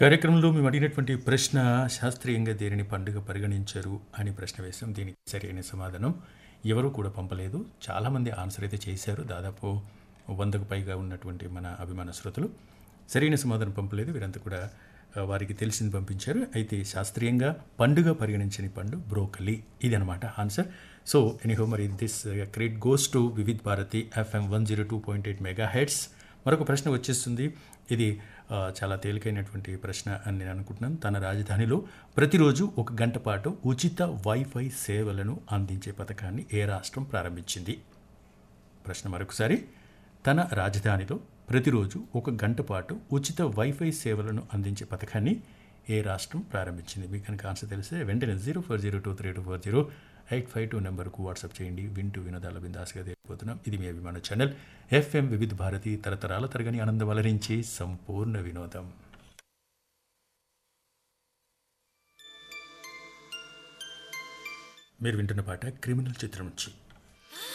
కార్యక్రమంలో మేము అడిగినటువంటి ప్రశ్న శాస్త్రీయంగా దేనిని పండుగ పరిగణించరు అని ప్రశ్న వేశాం దీనికి సరైన సమాధానం ఎవరు కూడా పంపలేదు చాలామంది ఆన్సర్ అయితే చేశారు దాదాపు వందకు పైగా ఉన్నటువంటి మన అభిమాన శ్రోతలు సరైన సమాధానం పంపలేదు వీరంతా కూడా ఆ, వారికి తెలిసింది పంపించారు అయితే శాస్త్రీయంగా పండుగ పరిగణించని పండు బ్రోకలీ ఇది అనమాట ఆన్సర్ సో ఎనీహో మరి this credit goes to Vividh Bharati FM one zero two point eight megahertz మరొక ప్రశ్న వచ్చేస్తుంది ఇది ఆ, చాలా తేలికైనటువంటి ప్రశ్న అని నేను అనుకుంటున్నాను తన రాజధానిలో ప్రతిరోజు ఒక గంట పాటు ఉచిత వైఫై సేవలను అందించే పథకాన్ని ఏ రాష్ట్రం ప్రారంభించింది ప్రశ్న మరొకసారి తన రాజధానిలో ప్రతిరోజు ఒక గంట పాటు ఉచిత వైఫై సేవలను అందించే పథకాన్ని ఏ రాష్ట్రం ప్రారంభించింది మీకు కనుక ఆన్సర్ తెలిస్తే వెంటనే zero four zero two three two four zero eight five two నెంబర్కు వాట్సాప్ చేయండి వింటూ వినోదాల బిందాసుగా తెలియపోతున్నాం ఇది మీ అభిమాన ఛానల్ ఎఫ్ఎం వివిధ భారతి తరతరాల తరగని ఆనందం వలరించి సంపూర్ణ వినోదం మీరు వింటున్న పాట క్రిమినల్ చిత్రం నుంచి